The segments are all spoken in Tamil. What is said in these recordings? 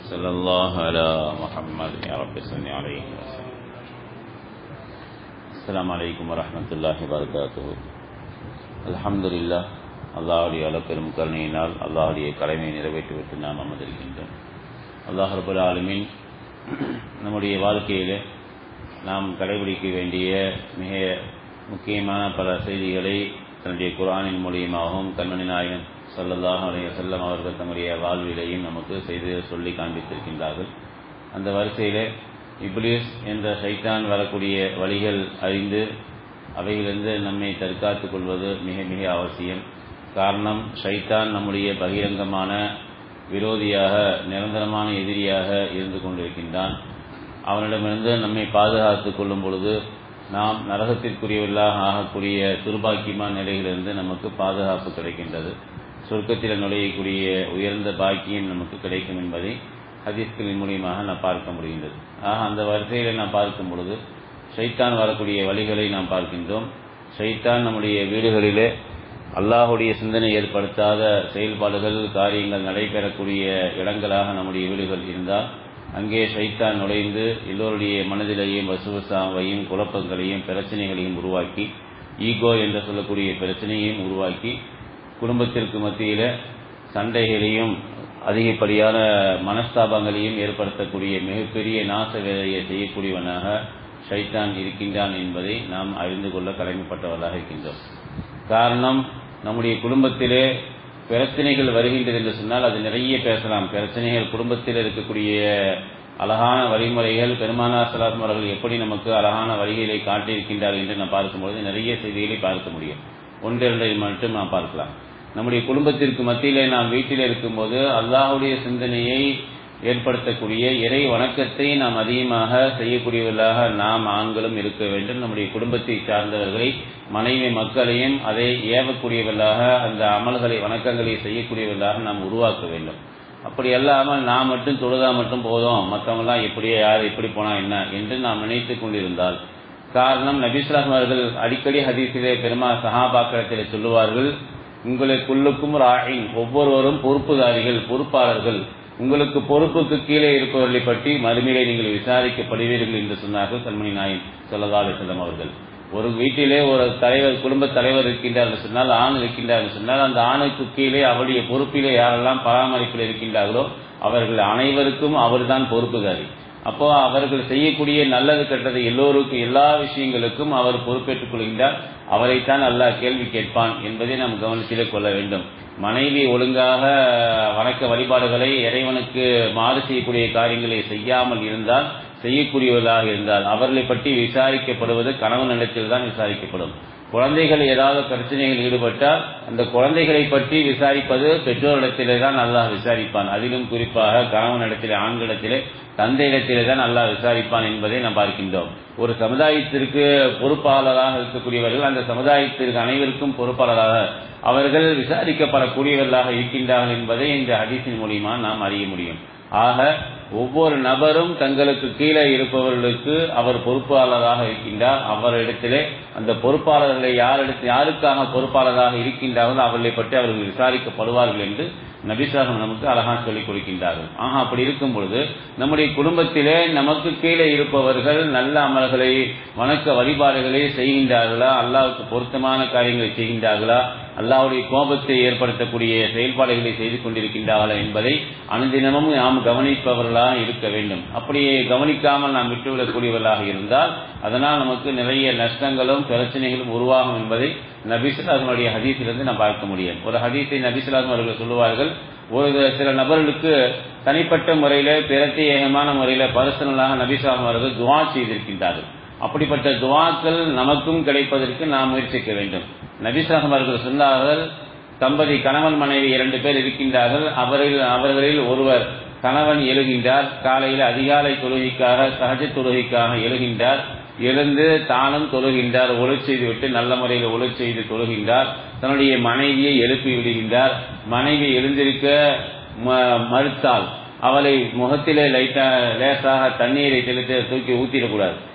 صلى الله على محمد يا رب صل عليه وسلم السلام عليكم ورحمة الله وبركاته الحمد لله அல்லாஹுடைய அளப்பெரும் கருணையினால் அல்லாஹுடைய கடமையை நிறைவேற்றிவிட்டு நாம் அமர்ந்திருக்கின்றோம் அல்லாஹ் ரபுல் ஆலமீன் நம்முடைய வாழ்க்கையில் நாம் கடைபிடிக்க வேண்டிய மிக முக்கியமான பல செய்திகளை தன்னுடைய குரானின் மூலியமாகவும் கண்மணி நாயகன் சல்லல்லாஹ் அலைய செல்லம் அவர்கள் தம்முடைய வாழ்விலையும் நமக்கு செய்து சொல்லி காண்பித்திருக்கின்றார்கள் அந்த வரிசையில் இப்லீஸ் என்ற சைத்தான் வரக்கூடிய வழிகள் அறிந்து அவைகளிலிருந்து நம்மை தற்காத்துக் கொள்வது மிக மிக அவசியம் காரணம் ஷைத்தான் நம்முடைய பகிரங்கமான விரோதியாக நிரந்தரமான எதிரியாக இருந்து கொண்டிருக்கின்றான் அவனிடமிருந்து நம்மை பாதுகாத்துக் கொள்ளும் பொழுது நாம் நரகத்திற்குரியவர்களாக ஆகக்கூடிய துர்பாக்கியமான நிலையிலிருந்து நமக்கு பாதுகாப்பு கிடைக்கின்றது சொர்க்கத்தில் நுழையக்கூடிய உயர்ந்த பாக்கியம் நமக்கு கிடைக்கும் என்பதை ஹதீஸ்களின் மூலியமாக நாம் பார்க்க முடிகின்றது ஆக அந்த வரிசையில் நாம் பார்க்கும் பொழுது ஷைத்தான் வரக்கூடிய வழிகளை நாம் பார்க்கின்றோம் ஷைத்தான் நம்முடைய வீடுகளிலே அல்லாஹுடைய சிந்தனை ஏற்படுத்தாத செயல்பாடுகள் காரியங்கள் நடைபெறக்கூடிய இடங்களாக நம்முடைய வீடுகள் இருந்தால் அங்கே ஷைத்தான் நுழைந்து எல்லோருடைய மனதிலேயும் வசுவசாவையும் குழப்பங்களையும் பிரச்சனைகளையும் உருவாக்கி ஈகோ என்று சொல்லக்கூடிய பிரச்சனையையும் உருவாக்கி குடும்பத்திற்கு மத்தியில் சண்டைகளையும் அதிகப்படியான மனஸ்தாபங்களையும் ஏற்படுத்தக்கூடிய மிகப்பெரிய நாச வேலையை செய்யக்கூடியவனாக ஷைத்தான் இருக்கின்றான் என்பதை நாம் அறிந்து கொள்ள கடமைப்பட்டவர்களாக இருக்கின்றோம் காரணம் நம்முடைய குடும்பத்திலே பிரச்சனைகள் வருகின்றது என்று சொன்னால் அது நிறைய பேசலாம் பிரச்சனைகள் குடும்பத்தில் இருக்கக்கூடிய அழகான வழிமுறைகள் பெருமானார் சலாசம் அவர்கள் எப்படி நமக்கு அழகான வழிகளை காட்டியிருக்கின்றார்கள் என்று நாம் பார்க்கும்பொழுது நிறைய செய்திகளை பார்க்க முடியும் ஒன்றிரண்டை மட்டும் நாம் பார்க்கலாம் நம்முடைய குடும்பத்திற்கு மத்தியிலே நாம் வீட்டில் இருக்கும்போது அல்லாஹுடைய சிந்தனையை ஏற்படுத்தக்கூடிய இறை வணக்கத்தை நாம் அதிகமாக செய்யக்கூடியவர்களாக நாம் ஆண்களும் இருக்க வேண்டும் நம்முடைய குடும்பத்தை சார்ந்தவர்களை மனைவி மக்களையும் அதை ஏவக்கூடியவர்களாக அந்த அமல்களை வணக்கங்களை செய்யக்கூடியவர்களாக நாம் உருவாக்க வேண்டும் அப்படி அல்லாமல் நான் மட்டும் தொழுதா மட்டும் போதும் மற்றவங்களாம் எப்படியே யார் எப்படி போனா என்ன என்று நாம் நினைத்து கொண்டிருந்தால் காரணம் நபிஸ்லாம் அவர்கள் அடிக்கடி ஹதீஸிலே பெருமா சஹாபாக்கிரத்திலே சொல்லுவார்கள் உங்களுக்குள்ளுக்கும் ராயின் ஒவ்வொருவரும் பொறுப்புதாரிகள் பொறுப்பாளர்கள் உங்களுக்கு பொறுப்புக்கு கீழே இருப்பவர்களை பற்றி மறுமையை நீங்கள் விசாரிக்கப்படுவீர்கள் என்று சொன்னார்கள் கண்மணி நாயின் சொல்லதா செல்லம் அவர்கள் ஒரு வீட்டிலே ஒரு தலைவர் குடும்ப தலைவர் இருக்கின்றார் என்று சொன்னால் ஆண் இருக்கின்றார் என்று சொன்னால் அந்த ஆணுக்கு கீழே அவருடைய பொறுப்பிலே யாரெல்லாம் பராமரிப்பில் இருக்கின்றார்களோ அவர்கள் அனைவருக்கும் அவர்தான் பொறுப்புதாரி அப்போ அவர்கள் செய்யக்கூடிய நல்லது கெட்டது எல்லோருக்கும் எல்லா விஷயங்களுக்கும் அவர் பொறுப்பேற்றுக் கொள்கின்றார் அவரைத்தான் அல்லாஹ் கேள்வி கேட்பான் என்பதை நாம் கவனத்திலே கொள்ள வேண்டும் மனைவி ஒழுங்காக வணக்க வழிபாடுகளை இறைவனுக்கு மாறு செய்யக்கூடிய காரியங்களை செய்யாமல் இருந்தால் செய்யக்கூடியவர்களாக இருந்தால் அவர்களை பற்றி விசாரிக்கப்படுவது கணவனிடத்தில் தான் விசாரிக்கப்படும் குழந்தைகள் ஏதாவது பிரச்சனைகள் ஈடுபட்டால் அந்த குழந்தைகளை பற்றி விசாரிப்பது பெற்றோரிடத்திலே தான் அல்லாஹ் விசாரிப்பான் அதிலும் குறிப்பாக கணவனிடத்திலே ஆண்களிடத்திலே தந்தையிடத்திலே தான் அல்லாஹ் விசாரிப்பான் என்பதை நாம் பார்க்கின்றோம் ஒரு சமுதாயத்திற்கு பொறுப்பாளராக இருக்கக்கூடியவர்கள் அந்த சமுதாயத்திற்கு அனைவருக்கும் பொறுப்பாளராக அவர்கள் விசாரிக்கப்படக்கூடியவர்களாக இருக்கின்றார்கள் என்பதை இந்த ஹதீஸின் மூலியமா நாம் அறிய முடியும் ஆக ஒவ்வொரு நபரும் தங்களுக்கு கீழே இருப்பவர்களுக்கு அவர் பொறுப்பாளராக இருக்கின்றார் அவரிடத்திலே அந்த பொறுப்பாளர்களை யாரிடத்தில் யாருக்காக பொறுப்பாளராக இருக்கின்றார்களோ அவர்களை பற்றி அவர்கள் விசாரிக்கப்படுவார்கள் என்று நபிசாகம் நமக்கு அழகாக சொல்லிக் கொடுக்கின்றார்கள் ஆக அப்படி இருக்கும் பொழுது நம்முடைய குடும்பத்திலே நமக்கு கீழே இருப்பவர்கள் நல்ல அமல்களை வணக்க வழிபாடுகளை செய்கின்றார்களா அல்லாவுக்கு பொருத்தமான காரியங்களை செய்கின்றார்களா அல்லாவுடைய கோபத்தை ஏற்படுத்தக்கூடிய செயல்பாடுகளை செய்து கொண்டிருக்கின்றார்களா என்பதை அனுதினமும் நாம் கவனிப்பவர்களாக இருக்க வேண்டும் அப்படியே கவனிக்காமல் நாம் விட்டுவிடக்கூடியவர்களாக இருந்தால் அதனால் நமக்கு நிறைய நஷ்டங்களும் பிரச்சனைகளும் உருவாகும் என்பதை நபிசுலாசனுடைய ஹதீஸிலிருந்து நாம் பார்க்க முடியும் ஒரு ஹதீஸை நபிசுலாசம் அவர்கள் சொல்லுவார்கள் ஒரு சில நபர்களுக்கு தனிப்பட்ட முறையில பிரத்யேகமான முறையில பர்சனலாக நபிசுலாசம் அவர்கள் துவா செய்திருக்கின்றார்கள் அப்படிப்பட்ட துவாக்கள் நமக்கும் கிடைப்பதற்கு நாம் முயற்சிக்க வேண்டும் நபிசாகம் அவர்கள் சொன்னார்கள் தம்பதி கணவன் மனைவி இரண்டு பேர் இருக்கின்றார்கள் அவரில் அவர்களில் ஒருவர் கணவன் எழுகின்றார் காலையில் அதிகாலை தொழுகைக்காக சகஜ தொழுகைக்காக எழுகின்றார் எழுந்து தானும் தொழுகின்றார் ஒளி செய்து விட்டு நல்ல முறையில் ஒளி செய்து தொழுகின்றார் தன்னுடைய மனைவியை எழுப்பி விடுகின்றார் மனைவி எழுந்திருக்க மறுத்தால் அவளை முகத்திலே லைட்டா லேசாக தண்ணீரை தெளித்து தூக்கி ஊத்திடக்கூடாது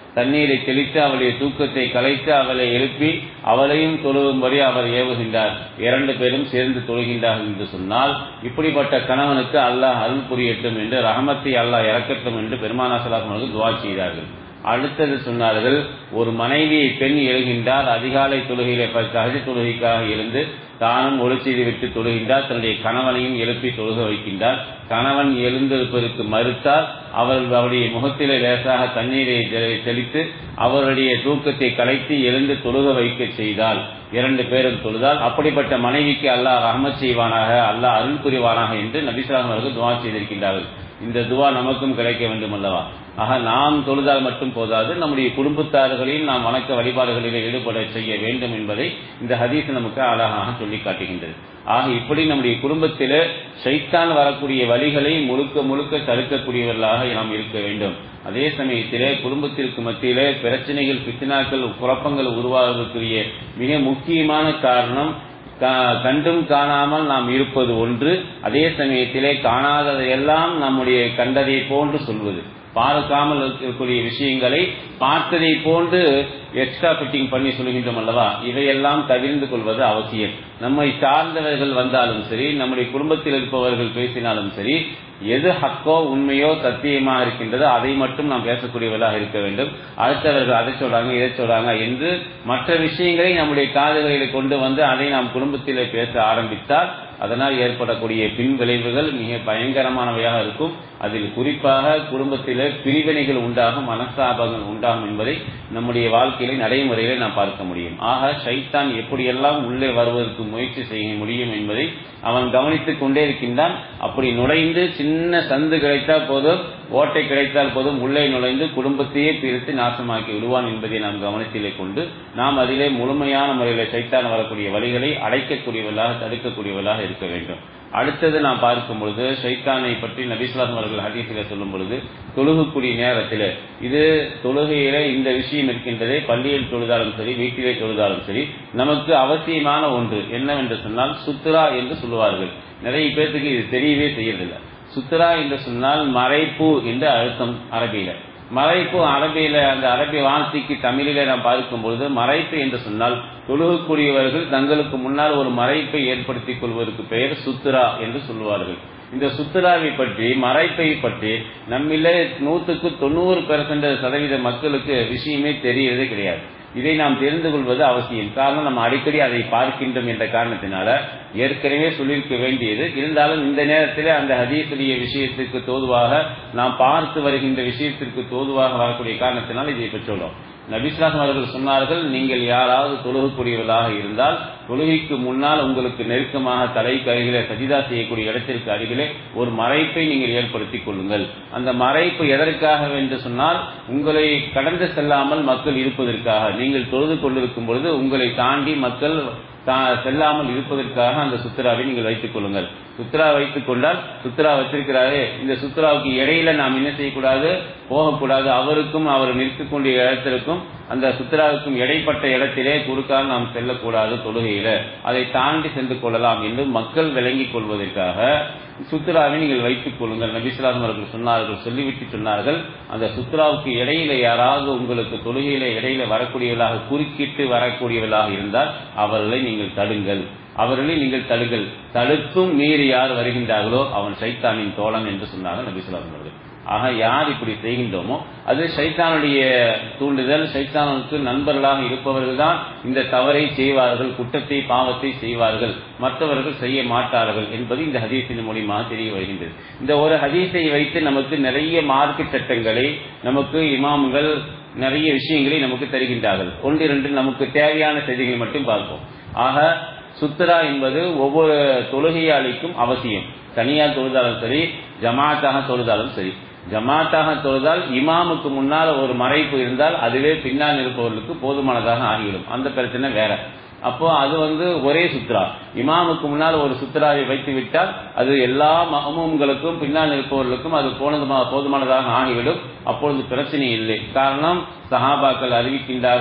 தண்ணீரை தெளித்து அவளுடைய தூக்கத்தை கலைத்து அவளை எழுப்பி அவளையும் தொழுகும்படி அவர் ஏவுகின்றார் இரண்டு பேரும் சேர்ந்து தொழுகின்றார்கள் என்று சொன்னால் இப்படிப்பட்ட கணவனுக்கு அல்லாஹ் அருள் புரியட்டும் என்று ரஹமத்தை அல்லாஹ் இறக்கட்டும் என்று பெருமானா சலாஹ் அவர்கள் துவா செய்தார்கள் அடுத்தது சொன்னார்கள் ஒரு மனைவியை பெண் எழுகின்றார் அதிகாலை தொழுகையிலே தகஜ தொழுகைக்காக எழுந்து தானும் ஒளி செய்து விட்டு தொழுகின்றார் தன்னுடைய கணவனையும் எழுப்பி தொழுக வைக்கின்றார் கணவன் எழுந்திருப்பதற்கு மறுத்தால் அவள் அவருடைய முகத்திலே லேசாக தண்ணீரை தெளித்து அவருடைய தூக்கத்தை கலைத்து எழுந்து தொழுக வைக்க செய்தால் இரண்டு பேரும் தொழுதால் அப்படிப்பட்ட மனைவிக்கு அல்லாஹ் ரஹமத் செய்வானாக அல்லாஹ் அருள் புரிவானாக என்று நபிசுலாம் அவர்கள் துவா செய்திருக்கின்றார்கள் இந்த துவா நமக்கும் கிடைக்க வேண்டும் அல்லவா ஆக நாம் தொழுதால் மட்டும் போதாது நம்முடைய குடும்பத்தார்களையும் நாம் வணக்க வழிபாடுகளில் ஈடுபட செய்ய வேண்டும் என்பதை இந்த ஹதீஸ் நமக்கு அழகாக சொல்லி காட்டுகின்றது ஆக இப்படி நம்முடைய குடும்பத்தில் சைத்தான் வரக்கூடிய வழிகளை முழுக்க முழுக்க தடுக்கக்கூடியவர்களாக நாம் இருக்க வேண்டும் அதே சமயத்திலே குடும்பத்திற்கு மத்தியிலே பிரச்சனைகள் பித்தினாக்கள் குழப்பங்கள் உருவாவதற்குரிய மிக முக்கியமான காரணம் கண்டும் காணாமல் நாம் இருப்பது ஒன்று அதே சமயத்திலே காணாததையெல்லாம் நம்முடைய கண்டதை போன்று சொல்வது பார்க்காமல் இருக்கக்கூடிய விஷயங்களை பார்த்ததை போன்று எக்ஸ்ட்ரா ஃபிட்டிங் பண்ணி சொல்கின்றோம் அல்லவா இவையெல்லாம் தவிர்ந்து கொள்வது அவசியம் நம்மை சார்ந்தவர்கள் வந்தாலும் சரி நம்முடைய குடும்பத்தில் இருப்பவர்கள் பேசினாலும் சரி எது ஹக்கோ உண்மையோ சத்தியமாக இருக்கின்றதோ அதை மட்டும் நாம் பேசக்கூடியவர்களாக இருக்க வேண்டும் அடுத்தவர்கள் அதை சொல்றாங்க இதை சொல்றாங்க என்று மற்ற விஷயங்களை நம்முடைய காதுகளில் கொண்டு வந்து அதை நாம் குடும்பத்திலே பேச ஆரம்பித்தால் அதனால் ஏற்படக்கூடிய பின் விளைவுகள் மிக பயங்கரமானவையாக இருக்கும் அதில் குறிப்பாக குடும்பத்தில் பிரிவினைகள் உண்டாகும் மனஸ்தாபங்கள் உண்டாகும் என்பதை நம்முடைய வாழ்க்கையில நடைமுறையில நாம் பார்க்க முடியும் ஆக ஷைத்தான் எப்படியெல்லாம் உள்ளே வருவதற்கு முயற்சி செய்ய முடியும் என்பதை அவன் கவனித்துக் கொண்டே இருக்கின்றான் அப்படி நுழைந்து சின்ன சந்து கிடைத்தால் போதும் ஓட்டை கிடைத்தால் போதும் உள்ளே நுழைந்து குடும்பத்தையே பிரித்து நாசமாக்கி விடுவான் என்பதை நாம் கவனத்திலே கொண்டு நாம் அதிலே முழுமையான முறையில் சைத்தான் வரக்கூடிய வழிகளை அடைக்கக்கூடியவர்களாக தடுக்கக்கூடியவர்களாக இருக்க வேண்டும் அடுத்தது நாம் பார்க்கும் பொழுது ஷைத்தானை பற்றி நபிஸ்லாம் அவர்கள் ஹதீஸில சொல்லும் பொழுது தொழுகக்கூடிய நேரத்தில் இது தொழுகையில இந்த விஷயம் இருக்கின்றதே பள்ளியில் தொழுதாலும் சரி வீட்டிலே தொழுதாலும் சரி நமக்கு அவசியமான ஒன்று என்னவென்று சொன்னால் சுத்ரா என்று சொல்லுவார்கள் நிறைய பேர்த்துக்கு இது தெரியவே செய்யறதில்லை சுத்ரா என்று சொன்னால் மறைப்பு என்று அர்த்தம் அரபியில மறைப்பு அரபியில அந்த அரபி வார்த்தைக்கு தமிழில நாம் பார்க்கும் பொழுது மறைப்பு என்று சொன்னால் தொழுகக்கூடியவர்கள் தங்களுக்கு முன்னால் ஒரு மறைப்பை ஏற்படுத்திக் கொள்வதற்கு பெயர் சுத்ரா என்று சொல்லுவார்கள் இந்த சுத்ராவை பற்றி மறைப்பை பற்றி நம்மிலே நூற்றுக்கு தொண்ணூறு பெர்சன்ட் சதவீத மக்களுக்கு விஷயமே தெரியறதே கிடையாது இதை நாம் தெரிந்து கொள்வது அவசியம் காரணம் நம்ம அடிக்கடி அதை பார்க்கின்றோம் என்ற காரணத்தினால ஏற்கனவே சொல்லியிருக்க வேண்டியது இருந்தாலும் இந்த நேரத்தில் அந்த ஹதீசுடைய விஷயத்திற்கு தோதுவாக நாம் பார்த்து வருகின்ற விஷயத்திற்கு தோதுவாக வரக்கூடிய காரணத்தினால் இதை பெற்றுள்ளோம் நபிஸ்லாசம் அவர்கள் சொன்னார்கள் நீங்கள் யாராவது தொழுகக்கூடியவர்களாக இருந்தால் தொழுகைக்கு முன்னால் உங்களுக்கு நெருக்கமாக தலைக்கு அருகிலே சஜிதா செய்யக்கூடிய இடத்திற்கு அருகிலே ஒரு மறைப்பை நீங்கள் ஏற்படுத்திக் கொள்ளுங்கள் அந்த மறைப்பு எதற்காக என்று சொன்னால் உங்களை கடந்து செல்லாமல் மக்கள் இருப்பதற்காக நீங்கள் தொழுது கொண்டிருக்கும் பொழுது உங்களை தாண்டி மக்கள் செல்லாமல் இருப்பதற்காக அந்த சுத்ராவை நீங்கள் வைத்துக் கொள்ளுங்கள் சுத்ரா வைத்துக் கொண்டால் சுத்ரா வச்சிருக்கிறாரு இந்த சுத்ராவுக்கு இடையில நாம் என்ன செய்யக்கூடாது போகக்கூடாது அவருக்கும் அவர் நிற்கக்கூடிய இடத்திற்கும் அந்த சுத்ராவுக்கும் இடைப்பட்ட இடத்திலே குறுக்கால் நாம் செல்லக்கூடாது தொழுகையில அதை தாண்டி சென்று கொள்ளலாம் என்று மக்கள் விளங்கிக் கொள்வதற்காக சுத்ராவை நீங்கள் வைத்துக் கொள்ளுங்கள் நபிசுலாம் அவர்கள் சொன்னார்கள் சொல்லிவிட்டு சொன்னார்கள் அந்த சுத்ராவுக்கு இடையில யாராவது உங்களுக்கு தொழுகையில இடையில வரக்கூடியவர்களாக குறுக்கிட்டு வரக்கூடியவர்களாக இருந்தால் அவர்களை நீங்கள் தடுங்கள் அவர்களை நீங்கள் தடுங்கள் தடுத்தும் மீறி யார் வருகின்றார்களோ அவன் சைத்தானின் தோழன் என்று சொன்னார்கள் நபிசுலாம் அவர்கள் ஆக யார் இப்படி செய்கின்றோமோ அது சைத்தானுடைய தூண்டுதல் சைத்தானுக்கு நண்பர்களாக இருப்பவர்கள் தான் இந்த தவறை செய்வார்கள் குற்றத்தை பாவத்தை செய்வார்கள் மற்றவர்கள் செய்ய மாட்டார்கள் என்பது இந்த ஹதீஸின் மூலியமாக தெரிய வருகின்றது இந்த ஒரு ஹதீஸை வைத்து நமக்கு நிறைய மார்க்க சட்டங்களை நமக்கு இமாம்கள் நிறைய விஷயங்களை நமக்கு தருகின்றார்கள் ஒன்றிரண்டு நமக்கு தேவையான செய்திகளை மட்டும் பார்ப்போம் ஆக சுத்ரா என்பது ஒவ்வொரு தொழுகையாளிக்கும் அவசியம் தனியார் தொழுதாலும் சரி ஜமாத்தாக தொழுதாலும் சரி ஜமாத்தாக தொழுதால் இமாமுக்கு முன்னால் ஒரு மறைப்பு இருந்தால் அதுவே பின்னால் இருப்பவர்களுக்கு போதுமானதாக ஆகிவிடும் அந்த பிரச்சனை வேற அப்போ அது வந்து ஒரே சுத்ரா இமாமுக்கு முன்னால் ஒரு சுத்ராவை வைத்து விட்டால் அது எல்லா மகமும்களுக்கும் பின்னால் இருப்பவர்களுக்கும் அது போனதுமா போதுமானதாக ஆகிவிடும் அப்பொழுது பிரச்சனை இல்லை காரணம் சஹாபாக்கள் அறிவிக்கின்றார்கள்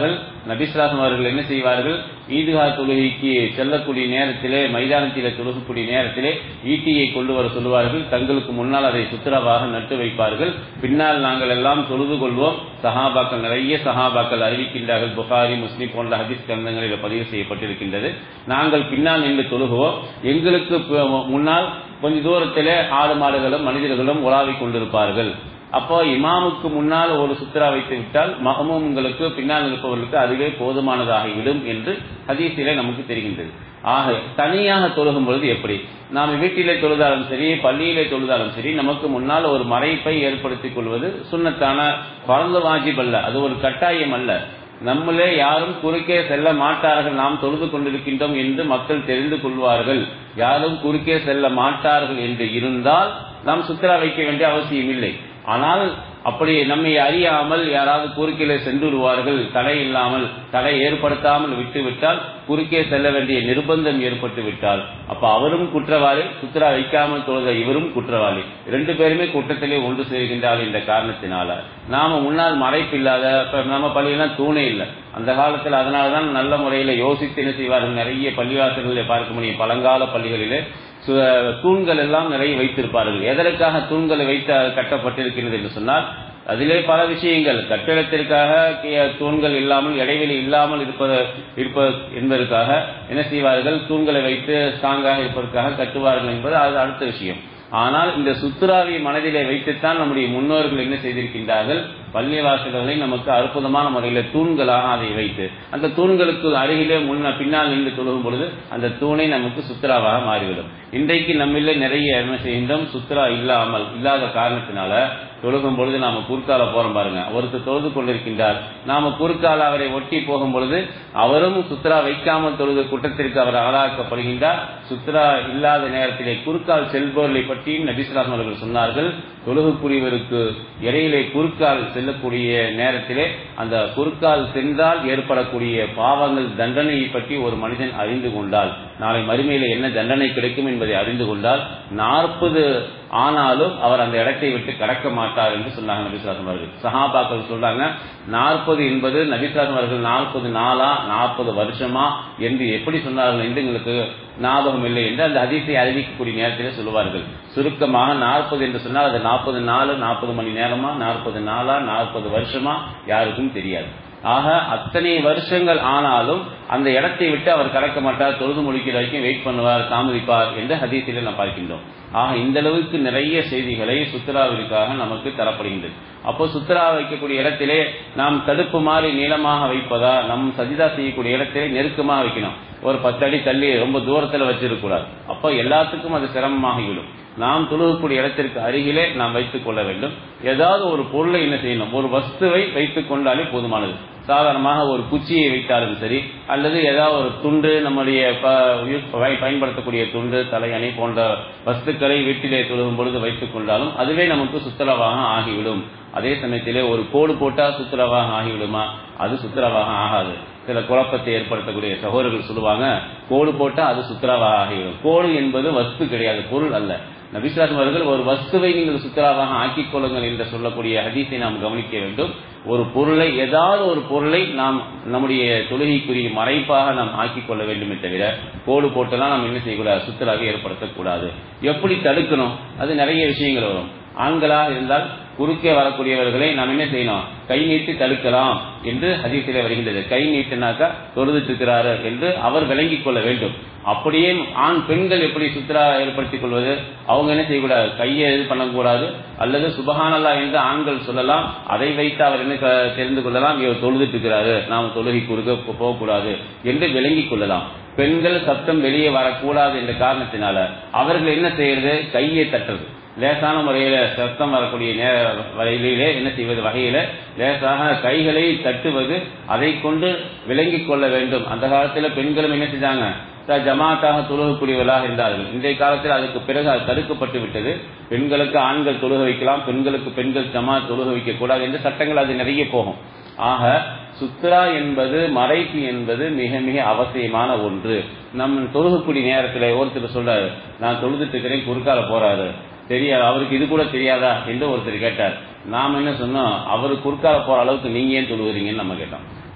நபிஸ்லாசம் அவர்கள் என்ன செய்வார்கள் ஈதுகா தொழுகைக்கு செல்லக்கூடிய நேரத்திலே மைதானத்திலே தொழுகக்கூடிய நேரத்திலே ஈட்டியை கொண்டு வர சொல்லுவார்கள் தங்களுக்கு முன்னால் அதை சுத்திரவாக நட்டு வைப்பார்கள் பின்னால் நாங்கள் எல்லாம் தொழுது கொள்வோம் சஹாபாக்கள் நிறைய சஹாபாக்கள் அறிவிக்கின்றார்கள் புகாரி முஸ்லிம் போன்ற ஹதீஸ் கிரந்தங்களில் பதிவு செய்யப்பட்டிருக்கின்றது நாங்கள் பின்னால் நின்று தொழுகுவோம் எங்களுக்கு ப- முன்னால் கொஞ்ச தூரத்திலே ஆடு மாடுகளும் மனிதர்களும் உலாவிக் கொண்டிருப்பார்கள் அப்போ இமாமுக்கு முன்னால் ஒரு சுத்ரா வைத்து விட்டால் மகமூம்களுக்கு பின்னால் இருப்பவர்களுக்கு அதுவே போதுமானதாகிவிடும் என்று ஹதீஸிலே நமக்கு தெரிகின்றது ஆக தனியாக தொழுகும் பொழுது எப்படி நாம் வீட்டிலே தொழுதாலும் சரி பள்ளியிலே தொழுதாலும் சரி நமக்கு முன்னால் ஒரு மறைப்பை ஏற்படுத்திக் கொள்வது சுண்ணத்தான பரந்த வாஜிப் அல்ல அது ஒரு கட்டாயம் அல்ல நம்மளே யாரும் குறுக்கே செல்ல மாட்டார்கள் நாம் தொழுது கொண்டிருக்கின்றோம் என்று மக்கள் தெரிந்து கொள்வார்கள் யாரும் குறுக்கே செல்ல மாட்டார்கள் என்று இருந்தால் நாம் சுத்ரா வைக்க வேண்டிய அவசியம் இல்லை ஆனால் அப்படி நம்மை அறியாமல் யாராவது குறுக்கிலே சென்று விடுவார்கள் தடை இல்லாமல் தடை ஏற்படுத்தாமல் விட்டுவிட்டால் குறுக்கே செல்ல வேண்டிய நிர்பந்தம் ஏற்பட்டு விட்டால் அப்ப அவரும் குற்றவாளி சுத்ரா வைக்காமல் தொழுத இவரும் குற்றவாளி ரெண்டு பேருமே குற்றத்திலே ஒன்று சேர்கின்றால் என்ற காரணத்தினால நாம முன்னால் மறைப்பில்லாத இப்ப நம்ம பள்ளியெல்லாம் தூணே இல்லை அந்த காலத்தில் அதனாலதான் நல்ல முறையில யோசித்து என்ன செய்வார்கள் நிறைய பள்ளிவாசல்களை பார்க்க முடியும் பழங்கால பள்ளிகளிலே சு- தூண்கள் எல்லாம் நிறைய வைத்திருப்பார்கள் எதற்காக தூண்களை வைத்து அது கட்டப்பட்டிருக்கிறது என்று சொன்னால் அதிலே பல விஷயங்கள் கட்டிடத்திற்காக கி- தூண்கள் இல்லாமல் இடைவெளி இல்லாமல் இருப்பது இருப்ப என்பதற்காக என்ன செய்வார்கள் தூண்களை வைத்து ஸ்ட்ராங்காக இருப்பதற்காக கட்டுவார்கள் என்பது அது அடுத்த விஷயம் ஆனால் இந்த சுத்துராவை மனதிலே வைத்துத்தான் நம்முடைய முன்னோர்கள் என்ன செய்திருக்கின்றார்கள் பள்ளிவாசல்களை நமக்கு அற்புதமான முறையில் தூண்களாக அதை வைத்து அந்த தூண்களுக்கு அருகிலே முன்ன பின்னால் நின்று தொழுகும் பொழுது அந்த தூணை நமக்கு சுத்ராவாக மாறிவிடும் இன்றைக்கு நம்மிலே நிறைய என்ன செய்கின்றோம் சுத்ரா இல்லாமல் இல்லாத காரணத்தினால தொழுகும் பொழுது நாம குறுக்கால போறோம் பாருங்க ஒருத்தர் தொழுது கொண்டிருக்கின்றார் நாம குறுக்கால அவரை ஒட்டி போகும் பொழுது அவரும் சுத்ரா வைக்காமல் தொழுது குற்றத்திற்கு அவர் ஆளாக்கப்படுகின்றார் சுத்ரா இல்லாத நேரத்திலே குறுக்கால் செல்பவர்களை பற்றியும் நபிசுலாம் அவர்கள் சொன்னார்கள் தொழுகுக்குரியவருக்கு இடையிலே குறுக்கால் செல்லக்கூடிய நேரத்திலே அந்த குறுக்கால் சென்றால் ஏற்படக்கூடிய பாவங்கள் தண்டனையை பற்றி ஒரு மனிதன் அறிந்து கொண்டால் நாளை மறுமையில என்ன தண்டனை கிடைக்கும் என்பதை அறிந்து கொண்டால் நாற்பது ஆனாலும் அவர் அந்த இடத்தை விட்டு கடக்க மாட்டார் என்று சொன்னாங்க நபிசுலாசம் அவர்கள் சஹாபாக்கள் சொல்றாங்க நாற்பது என்பது நபிசுலாசம் அவர்கள் நாற்பது நாளா நாற்பது வருஷமா என்று எப்படி சொன்னார்கள் என்று எங்களுக்கு ஞாபகம் இல்லை என்று அந்த ஹதீஸை அறிவிக்கக்கூடிய நேரத்திலே சொல்லுவார்கள் சுருக்கமாக நாற்பது என்று சொன்னால் அது நாற்பது நாள் நாற்பது மணி நேரமா நாற்பது நாளா நாற்பது வருஷமா யாருக்கும் தெரியாது ஆக அத்தனை வருஷங்கள் ஆனாலும் அந்த இடத்தை விட்டு அவர் கடக்க மாட்டார் தொழுது முடிக்கிற வரைக்கும் வெயிட் பண்ணுவார் தாமதிப்பார் என்று ஹதீஸிலே நாம் பார்க்கின்றோம் ஆக இந்த அளவுக்கு நிறைய செய்திகளை சுத்ராவிற்காக நமக்கு தரப்படுகின்றது அப்போ சுத்ரா வைக்கக்கூடிய இடத்திலே நாம் தடுப்பு மாதிரி நீளமாக வைப்பதா நம் சஜிதா செய்யக்கூடிய இடத்திலே நெருக்கமாக வைக்கணும் ஒரு பத்து அடி தள்ளி ரொம்ப தூரத்தில் வச்சிருக்கூடாது அப்போ எல்லாத்துக்கும் அது சிரமமாகிவிடும் நாம் தொழுகக்கூடிய இடத்திற்கு அருகிலே நாம் வைத்துக் கொள்ள வேண்டும் ஏதாவது ஒரு பொருளை என்ன செய்யணும் ஒரு வஸ்துவை வைத்துக் கொண்டாலே போதுமானது சாதாரணமாக ஒரு குச்சியை வைத்தாலும் சரி அல்லது ஏதாவது ஒரு துண்டு நம்முடைய ப- யூஸ் ப- பயன்படுத்தக்கூடிய துண்டு தலையணை போன்ற வஸ்துக்களை வீட்டிலே தொழுகும் பொழுது வைத்துக் கொண்டாலும் அதுவே நமக்கு சுத்தரவாக ஆகிவிடும் அதே சமயத்திலே ஒரு கோடு போட்டால் சுத்தரவாக ஆகிவிடுமா அது சுத்தரவாக ஆகாது சில குழப்பத்தை ஏற்படுத்தக்கூடிய சகோதரர்கள் சொல்லுவாங்க கோடு போட்டா அது சுத்தராவாக ஆகிவிடும் கோடு என்பது வஸ்து கிடையாது பொருள் அல்ல நபிஸ்லாம் அவர்கள் ஒரு வஸ்துவை நீங்கள் சுத்தராவாக ஆக்கிக் கொள்ளுங்கள் என்று சொல்லக்கூடிய ஹதீஸை நாம் கவனிக்க வேண்டும் ஒரு பொருளை ஏதாவது ஒரு பொருளை நாம் நம்முடைய தொழுகைக்குரிய மறைப்பாக நாம் ஆக்கிக் கொள்ள வேண்டுமே தவிர கோடு போட்டெல்லாம் நாம் என்ன செய்யக்கூடாது சுத்தராக ஏற்படுத்தக்கூடாது எப்படி தடுக்கணும் அது நிறைய விஷயங்கள் வரும் ஆண்களாக இருந்தால் குறுக்கே வரக்கூடியவர்களை நாம் என்ன செய்யணும் கை நீட்டி தடுக்கலாம் என்று ஹதீஸிலே வருகின்றது கை நீட்டினாக்கா தொழுதுட்டு இருக்கிறாரு என்று அவர் விளங்கிக் கொள்ள வேண்டும் அப்படியே ஆண் பெண்கள் எப்படி சுத்ரா ஏற்படுத்திக் கொள்வது அவங்க என்ன செய்யக்கூடாது கையை இது பண்ணக்கூடாது அல்லது சுபஹானல்லா என்று ஆண்கள் சொல்லலாம் அதை வைத்து அவர் என்ன க- தெரிந்து கொள்ளலாம் இவர் தொழுதுட்டு இருக்கிறாரு நாம் தொழுகை குறுக்க போகக்கூடாது என்று விளங்கிக் கொள்ளலாம் பெண்கள் சத்தம் வெளியே வரக்கூடாது என்ற காரணத்தினால அவர்கள் என்ன செய்யறது கையை தட்டுறது லேசான முறையில சத்தம் வரக்கூடிய நேர வகையிலே என்ன செய்வது வகையில லேசாக கைகளை தட்டுவது அதை கொண்டு விளங்கிக் கொள்ள வேண்டும் அந்த காலத்துல பெண்களும் என்ன செஞ்சாங்க த- ஜமாத்தாக தொழுகக்கூடியவர்களாக இருந்தார்கள் இன்றைய காலத்தில் அதுக்கு பிறகு அது தடுக்கப்பட்டு விட்டது பெண்களுக்கு ஆண்கள் தொழுக வைக்கலாம் பெண்களுக்கு பெண்கள் ஜமாத் தொழுக வைக்க கூடாது என்று சட்டங்கள் அது நிறைய போகும் ஆக சுத்ரா என்பது மறைப்பு என்பது மிக மிக அவசியமான ஒன்று நம் தொழுகக்கூடிய நேரத்தில் ஒருத்தர் சொல்றாரு நான் தொழுதுட்டு இருக்கிறேன் குறுக்கால போறாரு தெரியாது அவருக்கு இது கூட தெரியாதா என்று ஒருத்தர் கேட்டார் நாம் என்ன சொன்னோம் அவரு குறுக்கால போற அளவுக்கு நீங்க ஏன் தொழுகிறீங்கன்னு நம்ம கேட்டோம்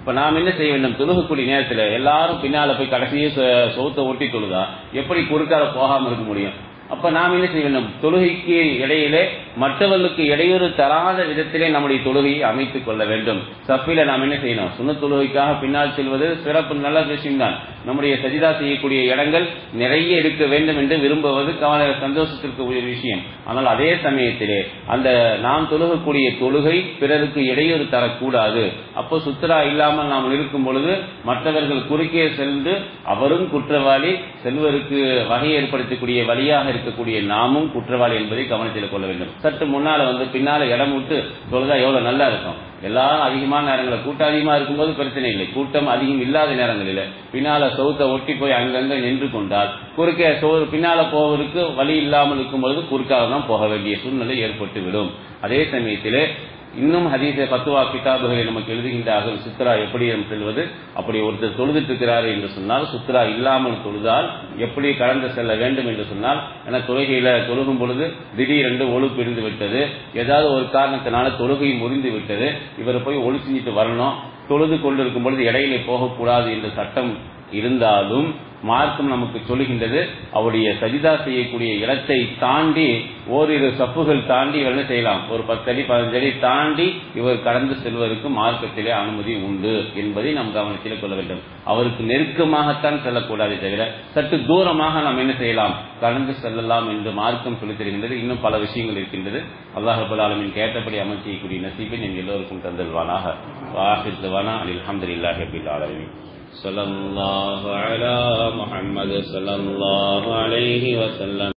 இப்ப நாம் என்ன செய்ய வேண்டும் தொழுகக்கூடிய நேரத்துல எல்லாரும் பின்னால போய் கடைசியே சோத்தை ஒட்டி தொழுதா எப்படி குறுக்கால போகாம இருக்க முடியும் அப்ப நாம் என்ன செய்ய வேண்டும் தொழுகைக்கு இடையிலே மற்றவர்களுக்கு இடையூறு தராத விதத்திலே நம்முடைய தொழுகையை அமைத்துக் கொள்ள வேண்டும் சஃபில நாம் என்ன செய்யணும் சுண்ண தொழுகைக்காக பின்னால் செல்வது சிறப்பு நல்ல விஷயம்தான் நம்முடைய சஜிதா செய்யக்கூடிய இடங்கள் நிறைய இருக்க வேண்டும் என்று விரும்புவது கவன சந்தோஷத்திற்கு ஒரு விஷயம் ஆனால் அதே சமயத்திலே அந்த நாம் தொழுகக்கூடிய தொழுகை பிறருக்கு இடையூறு தரக்கூடாது அப்போ சுத்தரா இல்லாமல் நாம் இருக்கும் பொழுது மற்றவர்கள் குறுக்கே சென்று அவரும் குற்றவாளி செல்வருக்கு வகை ஏற்படுத்தக்கூடிய வழியாக இருக்கக்கூடிய நாமும் குற்றவாளி என்பதை கவனத்தில் கொள்ள வேண்டும் சற்று முன்னால வந்து பின்னால இடம் விட்டு தொழுதா எவ்வளவு நல்லா இருக்கும் எல்லாரும் அதிகமான நேரங்களில் கூட்டம் அதிகமா இருக்கும்போது பிரச்சனை இல்லை கூட்டம் அதிகம் இல்லாத நேரங்களில் பின்னால சவுத்தை ஒட்டி போய் அங்கங்க நின்று கொண்டால் குறுக்கே சோறு பின்னால போவதற்கு வழி இல்லாமல் இருக்கும் பொழுது குறுக்காக தான் போக வேண்டிய சூழ்நிலை ஏற்பட்டு விடும் அதே சமயத்திலே இன்னும் ஹதீச பத்துவா கிதாபுகளை நமக்கு எழுதுகின்றார்கள் சுத்ரா எப்படி செல்வது அப்படி ஒருத்தர் தொழுதுட்டு இருக்கிறாரு என்று சொன்னால் சுத்ரா இல்லாமல் தொழுதால் எப்படி கடந்து செல்ல வேண்டும் என்று சொன்னால் என தொழுகையில தொழுகும் பொழுது திடீரென்று ஒழு பிரிந்து விட்டது ஏதாவது ஒரு காரணத்தினால தொழுகை முறிந்து விட்டது இவர் போய் ஒழு செஞ்சுட்டு வரணும் தொழுது கொண்டிருக்கும் பொழுது இடையிலே போகக்கூடாது என்ற சட்டம் இருந்தாலும் மார்க்கம் நமக்கு சொல்லுகின்றது அவருடைய சஜிதா செய்யக்கூடிய இடத்தை தாண்டி ஓரிரு சப்புகள் தாண்டி இவர் என்ன செய்யலாம் ஒரு பத்தடி பதினஞ்சு அடி தாண்டி இவர் கடந்து செல்வதற்கு மார்க்கத்திலே அனுமதி உண்டு என்பதை நாம் கவனத்தில் கொள்ள வேண்டும் அவருக்கு நெருக்கமாகத்தான் செல்லக்கூடாதே தவிர சற்று தூரமாக நாம் என்ன செய்யலாம் கடந்து செல்லலாம் என்று மார்க்கம் சொல்லித் தருகின்றது இன்னும் பல விஷயங்கள் இருக்கின்றது அல்லாஹ் ரபுல் ஆலமின் கேட்டபடி அமல் செய்யக்கூடிய நசீபை நீங்கள் எல்லோருக்கும் தந்தல்வானாக வாஹித்வானா அலில் அஹமதுல்லாஹி அபில் ஆலமின் صلى الله على محمد صلى الله عليه وسلم